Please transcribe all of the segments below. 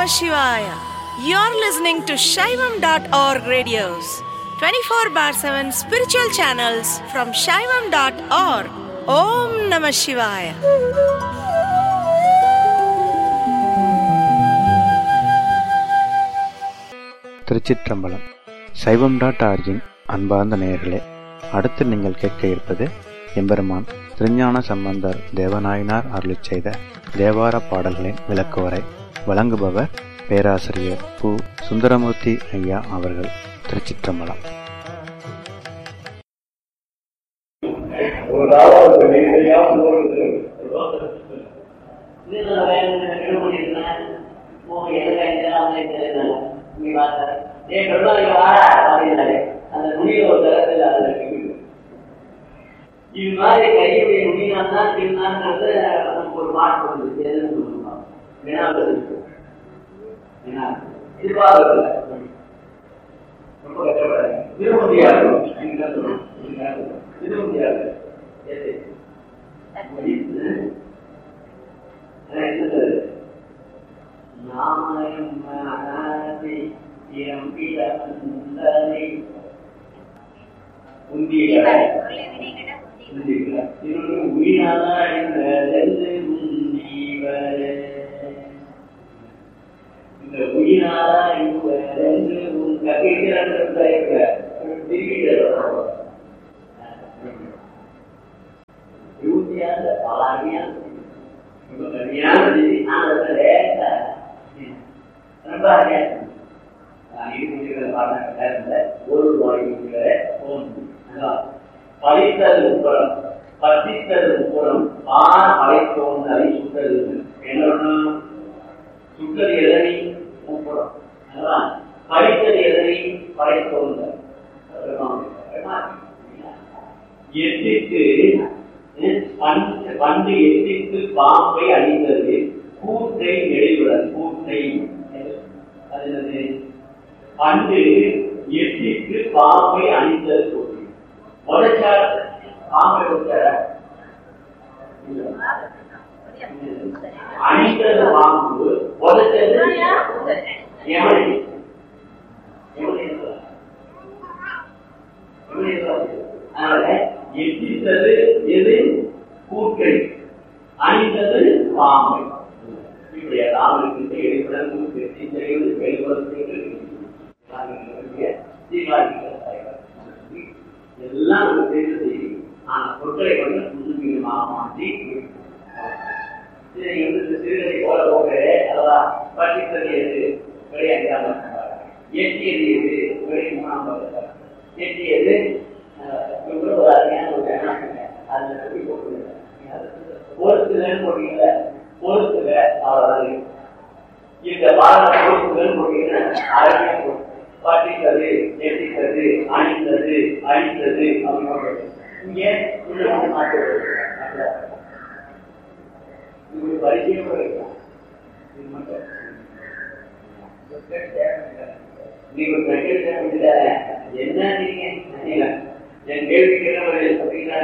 Shivaya. You're listening to Shaivam.org radios, 24 bar 7 spiritual channels from Shaivam.org. Om Namah Shivaya. திருச்சிற்றம்பலம் சைவம் dot origin அன்பார்ந்த நேயர்களே அடுத்து நீங்கள் கேட்க இருப்பது எம்பெருமான் திருஞான சம்பந்தர் தேவநாயனார் அருளிச் செய்த தேவார பாடல்களின் விளக்குவரை வழங்குபவர் பேராசிரியர் பு சுந்தரமூர்த்தி ஐயா அவர்கள் திருச்சிற்றம்பலம் ஒரு நாளாவது நேரடியாக போகிறது இது மாதிரி கையுடைய நுனிதான் தான் திருநாங்கிறது நமக்கு ஒரு மாற்றம் வந்து எதுன்னு சொல்லுவாங்க வினாவில் இருக்கு வினா எதிர்பார்க்கல ரொம்ப கஷ்டப்படாது திரும்ப முடியாது நீங்க தான் சொல்லணும். நீங்க தான் சொல்லணும். திரும்ப முடியாது எது? முடித்து, அஹ் என்னது? நாமயம் மனதை இறம்பிட வந்தனை உந்தியில உந்தியில இன்னொன்று உயிராழ்ந்தது உந்தீவரே இந்த உயிராளா என்று உன் கதைகள் யூசியான பலாரியான ரொம்ப கம்மியான செய்தி நான் அதை லேசா ரொம்ப அருமையா இருக்கு. நான் இது முடிக்கிற பாடம் இருந்த ஒரு வாய் முடிக்கிற பழித்தல் உட்படம் பசித்தல் உட்படம் ஆன அழைத்தோன்றலை சுட்டது என்ன பண்ணணும்? சுட்டது எதனை உட்படம் அதுதான் பழித்தது எதனை படைத்தோன்ற எத்திட்டு பண்டு பண்டு எத்திட்டு பாம்பை அழிந்தது கூட்டை நெளிவுடன் கூட்டை அது என்னது பண்டு எத்திட்டு பாம்பை அழிந்தது கூட்டை உடைச்சார் பாம்பை உடைச்சார அழிந்தது பாம்பு உடைச்சது எவனை எவனை என்றார்? எவனை என்றார்? அதனால எத்தித்தது எது கூட்டை அணிந்தது பாம்பை இப்படி ராமனுக்கு இடைப்படன் தெரிவது வெளிப்படுத்துகிறது எல்லாம் நமக்கு தெரிந்து செய்யும் ஆனா பொருட்களை கொண்டு புதுமையாக மாற்றி இதை வந்து சிறுகதை போல போகிறே அதான் பட்டித்தது எது விளையாட்டாக எட்டியது எது விளை மூணாம் எட்டியது ஒரு அருமையான ஒரு எண்ணம் அதுல சொல்லி போட்டுருங்க பொறுத்துலன்னு போட்டீங்கல்ல பொறுத்துல அவ்வளவுதான் இந்த பாடல பொறுத்துலன்னு போட்டீங்கன்னா அருமையா போட்டு பட்டித்தது எட்டித்தது அணிந்தது அழித்தது அப்படின்னு இங்க உள்ள வந்து மாற்றி இது பரிச்சயம் கூட இருக்கும் இது மட்டும் நீங்க பெட்ரோல் தேவையில்ல என்ன நீங்க என் கேள்வி கேட்க அப்படின்னா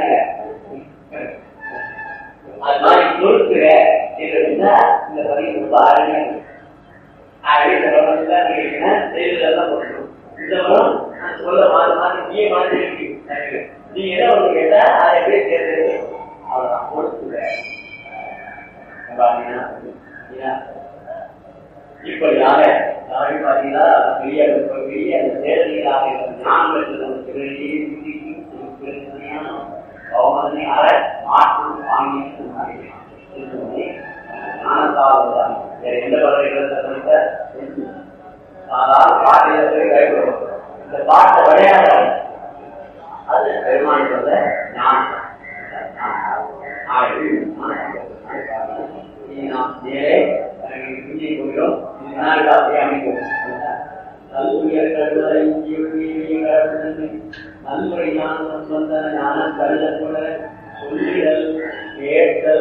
அது மாதிரி பொறுத்துற அப்படின்னா இந்த பதிவு ரொம்ப அருமையா இருக்கு ஆகவே இந்த வரம் தான் கேட்கிறேன்னா செய்வதெல்லாம் போடணும் இந்த வரம் நான் சொல்ல மாறி மாறி நீ மாதிரி இருக்கு நீங்க என்ன ஒண்ணு கேட்டா அதை எப்படி தேர்ந்தெடுத்து அவ்வளவுதான் பொறுத்துற இப்படியாக யாரும் பார்த்தீங்கன்னா பெரிய பெரிய அந்த தேர்தலாக நான் அவமதனை அற மாற்றும் வாங்கி ஞானத்தால் வேற எந்த பதவிகளை அதாவது பாட்டில போய் கைவிடும் இந்த பாட்டை விளையாட அது பெருமானோட ஞானம் நாம் நேரே குஞ்சி போகிறோம் இதனால் காப்பி அமைக்கும் நல்முறை ஞான சம்பந்த ஞான கருதப்பட சொல்லிடல் கேட்டல்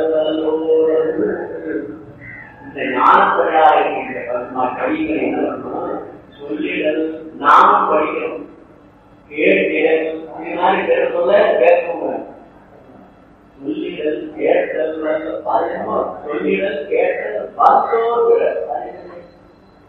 இந்த ஞானப்படையாக இருக்கின்ற கவிகள் என்ன பண்ணணும் சொல்லிடல் நாமும் படிக்கிறோம் கேட்கிறேன் இது மாதிரி பேர சொல்ல கேட்க சொல்லிடல் கேட்டல் பாருங்க சொல்லிடல் கேட்டல் பார்த்தோர்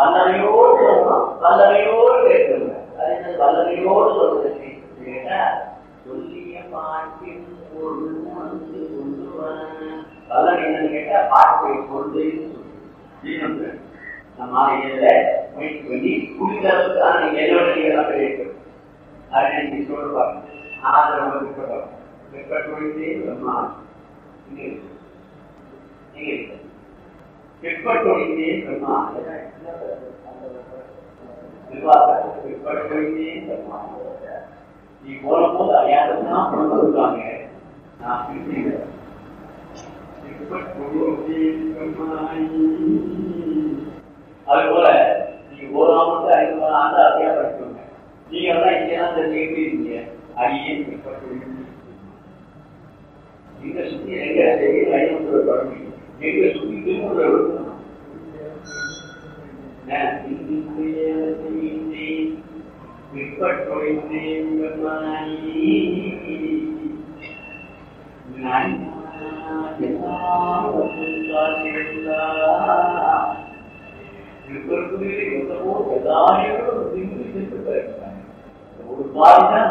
வல்லமையோடு சொல்லணும் வல்லமையோடு கேட்கணும் அது என்ன வல்லமையோடு சொல்றது கேட்டா சொல்லிய பாட்டின் பொருள் வந்து கொண்டு வல்லமை என்னன்னு கேட்டா பாட்டை கொண்டு சொல்லு நம்ம இதில் முயற்சி பண்ணி குடிக்கிற அளவுக்கு தான் நீங்க என்னோட நீங்க தான் கிடைக்கும் அதை நீங்க சொல்லுவாங்க ஆதரவு விருப்பம் விருப்பத்தொழிலே பிரம்மா இங்கே இருக்கு. இங்கே இருக்கு. விருப்பத்தொழிலே பிரம்மா நிர்வாகம் விருப்பத்தொழிலே பிரம்மா நீ போன போது அறியாததான் கொண்டு வருவாங்க நான் பிரிச்சுக்கிறேன் அது போல நீங்க ஓராமட்டு ஐந்து ஆண்டு அதையா படிக்கணும் நீங்க எல்லாம் இங்கெல்லாம் தெரிஞ்சுக்கிட்டு இருக்கீங்க அடியே எங்க சுத்தி எங்க செய்ய ஐநூறு தொடங்கி எங்க சுத்தி திருமூல ஒரு பாதிதான்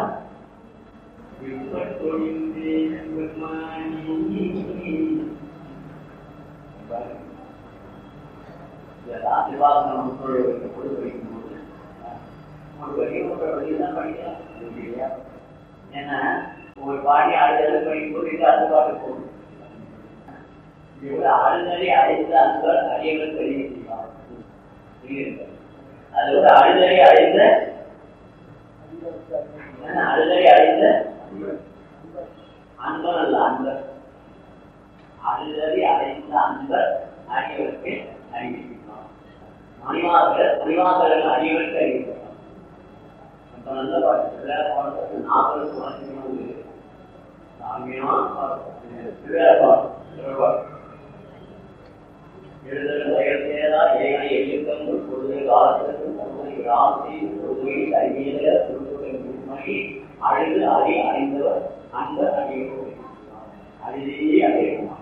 ஆசீர்வாதம் பொருள் வைக்கும்போது ஒரு வழி ஒரு வழிதான் படிக்கலாம் இல்லையா ஏன்னா ஒரு பாடி ஆளுநர் படிக்கும்போது இது அந்த பாட்டு போகும் இவ்வளவு ஆளுநரை அழைத்து அந்த அடியவர்கள் வெளியே செய்வார் அதோட அழுதலை அழைத்த அழுதலை அழைத்த அன்பர் அல்ல அன்பர் அழுதலை அழைத்த அன்பர் ஆகியவருக்கு அறிவிக்கிறார் மணிவாசகர் மணிவாசகர்கள் அடியவருக்கு அறிவிக்கிறார் அப்ப நல்ல பாட்டு நாற்பது பாட்டு சாமியா பாட்டு எழுதல் செயற்கையதா ஏனை எழுத்தம் பொழுது காலத்திற்கும் பொழுது ராசி பொழுது அறிவியல பொருட்களை அழுது அறி அறிந்தவர் அந்த அறிவு அறிவே அறிய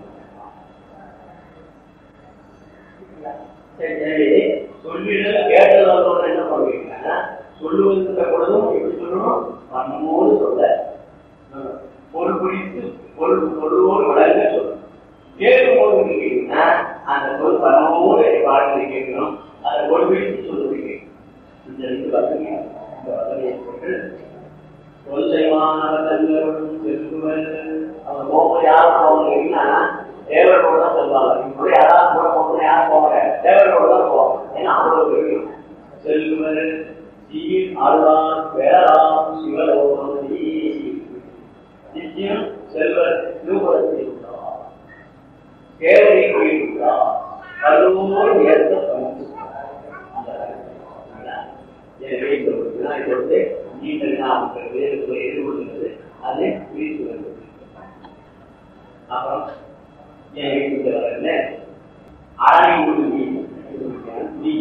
எனவே சொல்லிட கேட்டதோட என்ன பண்ணுவீங்கன்னா சொல்லுவதற்கு பொழுதும் எப்படி சொல்லணும் மனமோடு சொல்ல பொருள் குறித்து பொருள் பொருளோடு வளர்க்க சொல்லணும் கேட்கும்போது கேட்டீங்கன்னா அந்த பொருள் பணமோடு பாடலை கேட்கணும் அதை ஒரு பிடித்து சொல்லுவீங்க இந்த ரெண்டு வசதியை இந்த வசதியை போட்டு தொல்லைமானவர்களும் செல்லுவர் அவங்க போகும்போது யாரும் போவாங்கன்னா தேவரோட தான் சொல்லுவாங்க இப்போ யாராவது கூட போகணும் யாரும் போவாங்க தேவரோட தான் போவாங்க ஏன்னா அவ்வளவு தெரியும் செல்லுவர் சீர் அருளான் வேளாண் சிவலோகம் நிச்சயம் செல்வர் திருபுரத்தில் உள்ளார் கேவலை கோயிலுள்ளார் கல்லூர் ஏற்ற பங்கு எனவே இந்த ஒரு வினாய் பொறுத்து நீண்ட வினாவுக்கு எதிர்கொள்கிறது அது பிரித்து வருகிறது அப்புறம் என் வீட்டுக்கு வரல அரணை ஊடு நீ நீ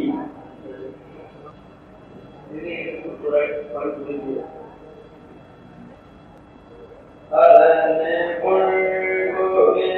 இது துறை பருப்பு அரணை கொள்கோவே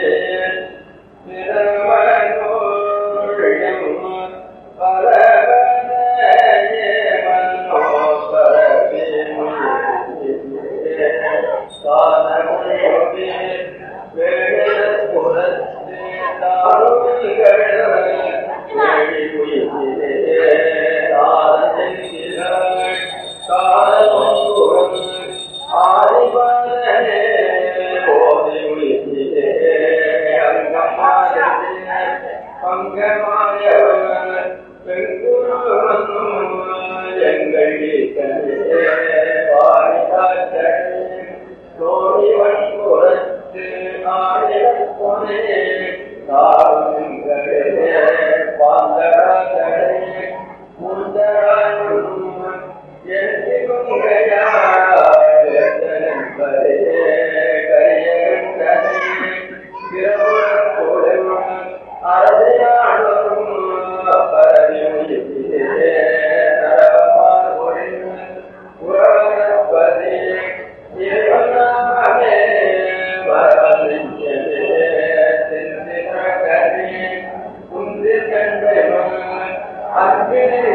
அன்பினை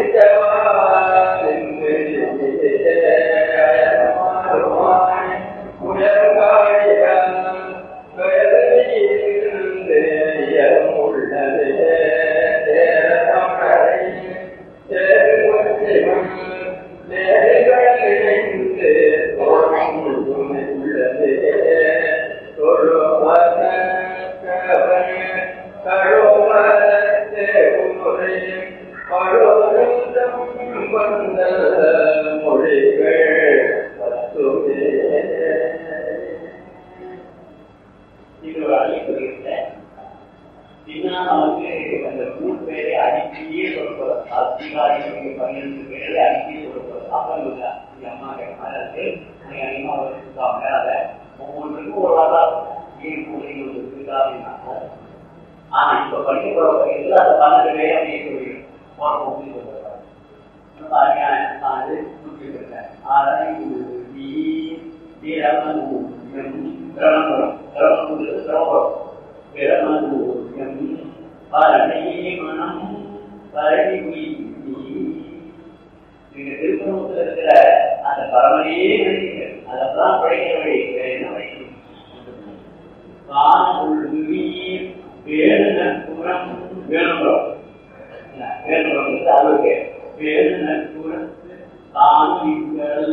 இன்னும் நமக்கு அந்த மூணு பேரை அடிக்கையே சொல்லுவார் அதிகாரி பன்னிரண்டு பேரை அடிக்கையே சொல்லுவார் அப்ப இல்லை அம்மா கேட்க இருக்கு நீங்க அதிகமா வச்சுருக்காங்க அதை ஒவ்வொன்றுக்கும் ஒரு வாரம் ஏன் பிள்ளைங்க இருக்கா அப்படின்னாங்க ஆனா இப்ப படிக்க போற எல்லா அந்த பன்னெண்டு பேரை அப்படியே சொல்லிடுறோம் போன போக்கு சொல்றாங்க அது குறிப்பிட்டிருக்கேன் ஆறாவது நீ நீரமன் பிரமபுரம் பிரமபுரம் பிரமபுரம் பிரமபுரம் பரணி மனம் பரணி நீங்க திருப்பணத்துல இருக்கிற அந்த பரமனையே நினைக்கிறீங்க அதெல்லாம் படைக்கிற வழி வேற என்ன படிக்கணும் வேணுநற்புறம் வேணுபுரம் வேணுபுரம் வந்து அவருக்கு வேணுநற்புறத்து தாங்கள்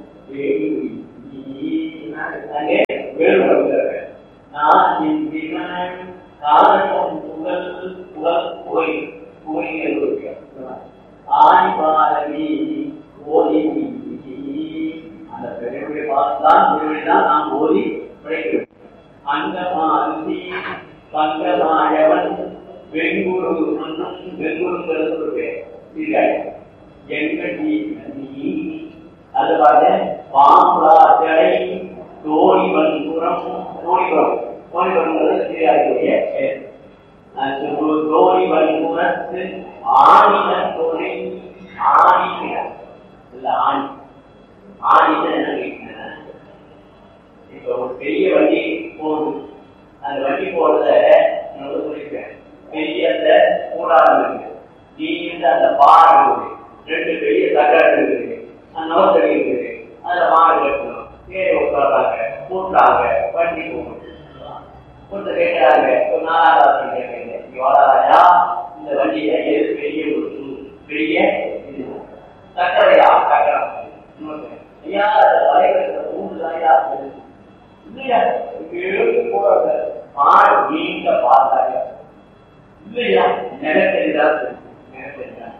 வேணுபுரம் நான் என் காரணம் புகழ் புகழ் கோயில் கோயில் ஆணி பாரதி ஓதி அந்த பெருமையை பார்த்துதான் பெருமை தான் நாம் ஓதி பிழைக்கிறோம் அந்த மாதிரி பங்கமாயவன் வெங்குரு மன்னும் வெங்குருங்கிறது ஒரு பேர் இல்லை எங்கடி நீ அது பாரு பாம்பராஜரை தோணிவன்புறம் தோணிபுரம் தோணிபுரங்கிறது சீராஜுடைய பேர் அந்த ஒரு தோணிவன்புறத்து ஆணின துணை ஆணின இல்ல ஆணி ஆணின என்ன கேட்கிறேன் இப்ப ஒரு பெரிய வண்டி போகுது அந்த வண்டி போறத நான் சொல்லிக்கிறேன் பெரிய அந்த கூடாரம் இருக்கு நீங்க அந்த பாறை இருக்குது ரெண்டு பெரிய தகரம் இருக்குது அந்த நோத்தடி இருக்குது அதுல மாடு கட்டணும் ஏறி உட்காராங்க கூட்டுறாங்க வண்டி போகணும் கூட்டு கேட்கிறாங்க ஒரு நாலாவது கேட்கறீங்க நீ வாடாராஜா இந்த வண்டியில எது பெரிய ஒரு பெரிய இது சக்கரையா சக்கரம் ஐயா வரைகிற ஊர் ஐயா இல்லையா இங்கிருந்து போறாங்க ஆள் நீங்க பார்த்தாங்க இல்லையா நினைத்ததுதான் நினைத்ததுதான்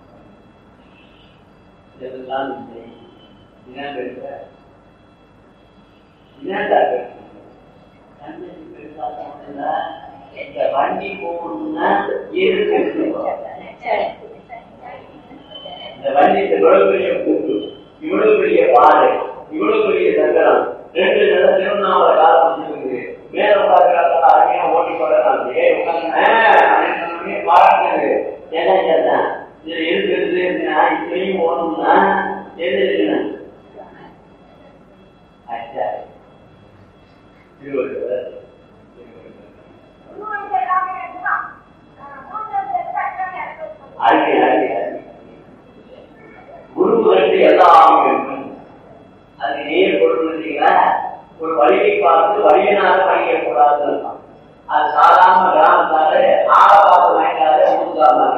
இதெல்லாம் இல்லை என்ன பேசுற என்னடா பேசுற இந்த வண்டி போகணும்னா இருக்கு இந்த வண்டி இவ்வளவு பெரிய கூட்டு இவ்வளவு பெரிய பாதை இவ்வளவு பெரிய சக்கரம் ரெண்டு நேரம் திருவண்ணாமலை காலம் வந்துருக்கு மேல உட்கார்ந்து அருமையா ஓட்டி போடுறாங்க ஏ உட்காந்து பாராட்டுது என்ன கேட்டேன் இது இருக்கிறது இப்படியும் போகணும்னா எது இருக்கணும் அச்சா இருபது அருமை அருமை அருமை குருவுகளுக்கு எல்லாம் இருக்கும் அது நேர் பொருள் ஒரு வழியை பார்த்து வழியினால வாங்கிடக்கூடாதுன்னு இருக்கான் அது சாதாரண கிராமத்தால ஆளை பார்த்து வாங்கினாலே ஊருக்காம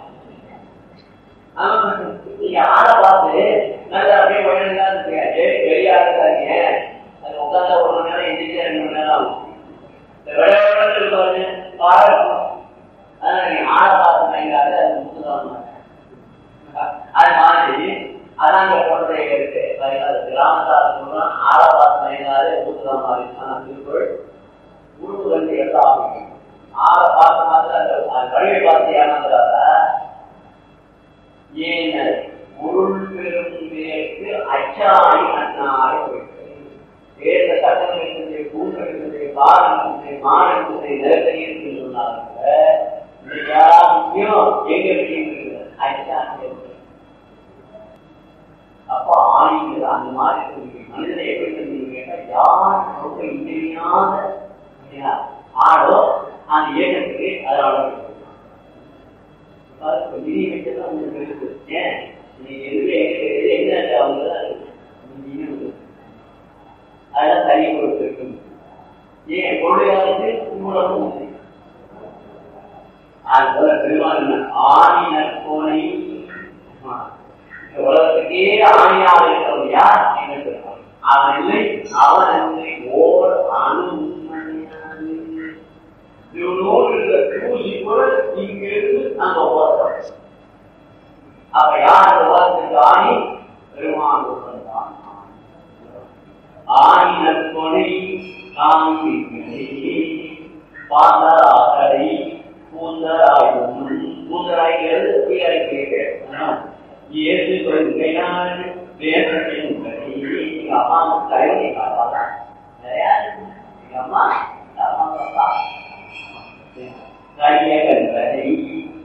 நீங்க ஆளை பார்த்து நல்லா அப்படியே வழியா இருக்கீங்க வெளியா இருக்காங்க அது உட்காந்தா ஒரு மணி நேரம் எந்திரிச்சு ரெண்டு மணி நேரம் ஆகும் இந்த விளையாட்டு இருப்பாரு பாருங்க அதனால நீங்க ஆளை பார்த்து வாங்கினாலே அது முத்துக்காம அது மாதிரி அதாங்க போன்றே இருக்கு அது கிராமத்தார் சொன்னா ஆழப்பாத்து மயிலாறு ஊத்துதான் மாதிரி ஆனா திருக்குறள் உருவு கண்டு எல்லாம் ஆள பார்த்து மாதிரி அந்த கழிவை பார்த்து ஏமாந்துடாத ஏன உருள் பெரும் பேருக்கு அச்சாணி அண்ணாறு வேத சட்டம் இருந்தது கூண்டு இருந்தது பாடம் இருந்தது மாடு இருந்தது நிலத்தடி இருக்குன்னு சொன்னாங்க இல்லையா முக்கியம் எங்க இருக்குது அச்சாணி அப்ப ஆணிகள் அந்த மாதிரி இருக்கு. மனிதனை எப்படி தெரிஞ்சு கேட்டா யார் ரொம்ப இன்றியாத இல்லையா, ஆடோ அந்த இயக்கத்துக்கு அதனால நிதி வச்சதான் உங்களுக்கு இருக்கு ஏன் நீங்க எதுல எங்க எது எங்க அவங்க அதெல்லாம் தனி பொறுத்து இருக்கு ஏன் பொருளையாவது மூலமும் உண்டு. அது போல பெருமாள் ஆணினர் கோணை இந்த உலகத்துக்கே ஆணையாக இருக்கிறவன் யார் என்ன சொல்றான் அவன் இல்லை அவன் இல்லை ஓர் அணுமணியாது இவனோடு இருக்கிற தூசி கூட இங்கிருந்து அங்க ஓடுறோம் அப்ப யார் அந்த உலகத்துக்கு ஆணி பெருமான் ஒருவன் தான் ஆணி நற்கொடை தாங்கி பாதராகரை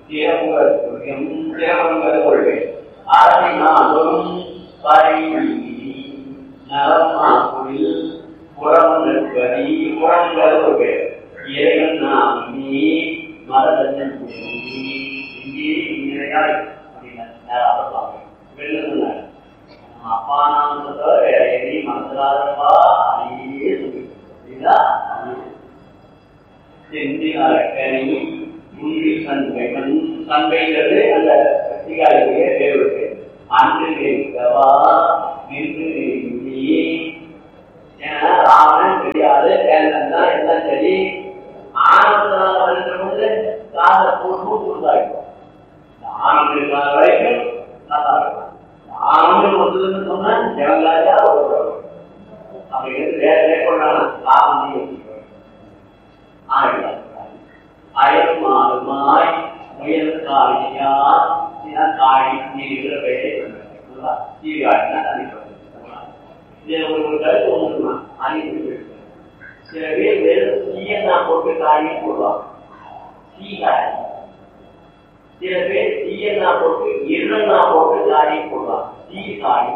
திறமுகர் கொள்கையும் திறமுகர் கொள்கை அரசை நாடும் பறையில் நலமாக்குள் புறம் நிற்பதி புறங்கள் கொள்கை இறைவன் நாம் நீ மரதன் இங்கே இணையாய் அப்படின்னா அவர் வெள்ளம் அப்பா நாம தவிர வேற எதையும் மறந்துடாதப்பா அதையே சொல்லி செந்தினாரக்கனி முந்தி சண்பைமன் சண்பைங்கிறது அந்த கத்திகாலுடைய தேவருக்கு அன்று இருக்கவா நின்று நீ ஏன்னா ராமன் தெரியாது வேந்தன் தான் எல்லாம் சரி ஆனந்தனால வரும்போது காத போட்டு புதுதாகிடும் ஆனந்தம் இருக்கிற வரைக்கும் நல்லா இருக்கும் ஆனந்தம் வந்ததுன்னு சொன்னா ஜனங்களாஜா அப்படிங்கிறது வேற மேற்கொள்ளலாம் காரணம் அயல்மாறுமாய் முயல் காளியா காளி நீர் பெயரை சீர்காழினா தனிப்பட்டது இதுல ஒரு ஒரு கருத்து ஒண்ணுமா அறிவு சில பேர் வெறும் சீயனா போட்டு காளியும் போடுவாங்க சீகாழி சில பேர் சீயனா போட்டு இருளனா போட்டு காளியும் போடுவாங்க சீகாழி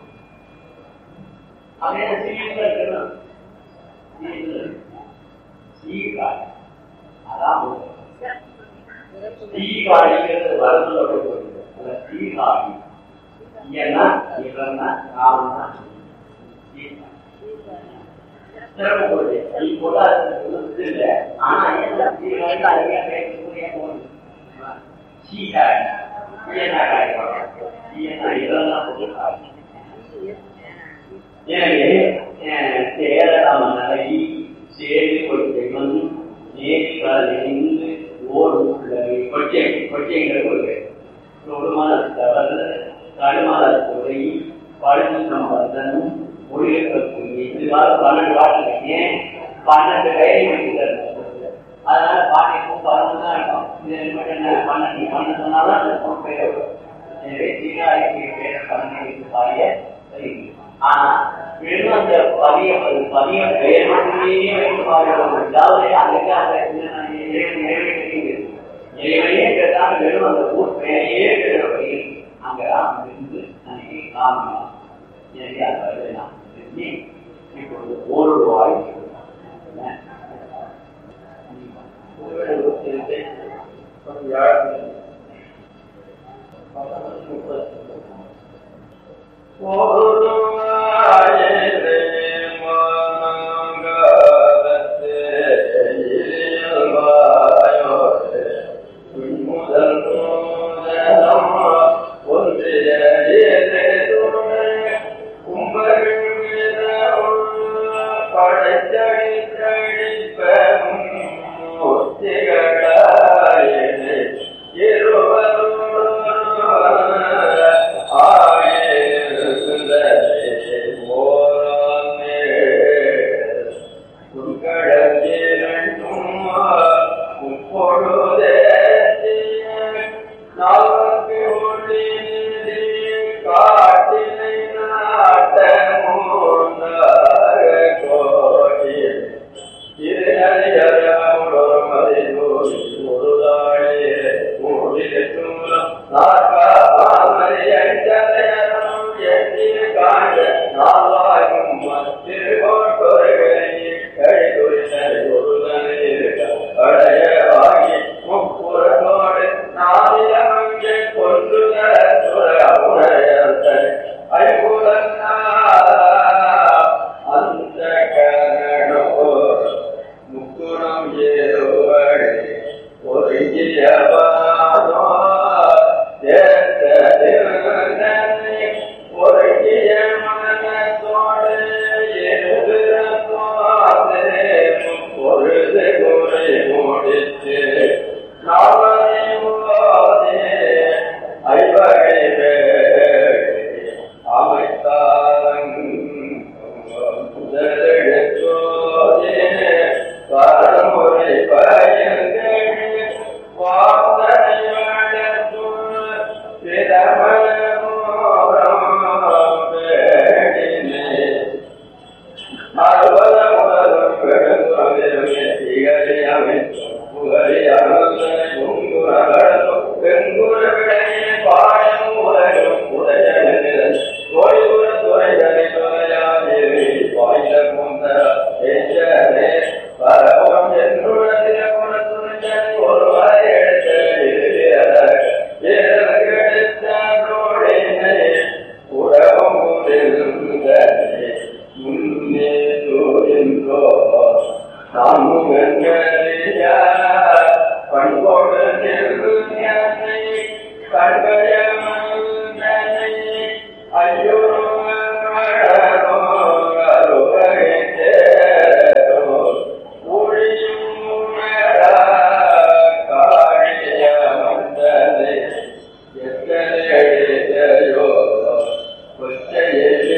அதே சீர்கள் இருக்கணும் சீர்கள் சீகாழி அதான் சீகாழிங்கிறது வருத்தம் சீகாழி ஏன்னா இவன்னா ராமன்னா சிறப்பு நீ கூட இல்ல ஆனா ஏன் சீகாழி அருமையா பேசக்கூடிய போகுது சீகாழி சீயனா காய் சீயனா இதெல்லாம் போட்டு எனவே சேரமலை சேரி கொள்கைமன் நேரி கலந்து ஓர் உள்ளவை கொச்சை கொச்சைங்கிற கொள்கை தொடுமல தவறு கடுமல துறை பழுது சம்பந்தன் ஒளியக்கூடிய இதுவாக பன்னெண்டு பாட்டு ஏன் பன்னெண்டு கையை வைக்கிறது அதனால பாட்டிக்கும் பன்னெண்டு தான் இருக்கும் இது மட்டும் என்ன பன்னெண்டு பன்னெண்டு சொன்னாலும் அந்த பெயர் வரும் எனவே சீராய்க்கு பேர பன்னெண்டு பாடிய ஆனா வெறும் அந்த பதிய பதிய பெயர் மட்டுமே வைத்து பாடுறோம் அதாவது அங்கே அந்த இறைவனையே கேட்டால் வெறும் அந்த ஊர் பெயரையே கேட்கிற வகையில் அங்கதான் இருந்து அன்னைக்கு காரணம் எனவே அந்த வகையில் நாம் தெரிஞ்சு இப்பொழுது ஒரு ரூபாய் நாளுக்கு ஒளி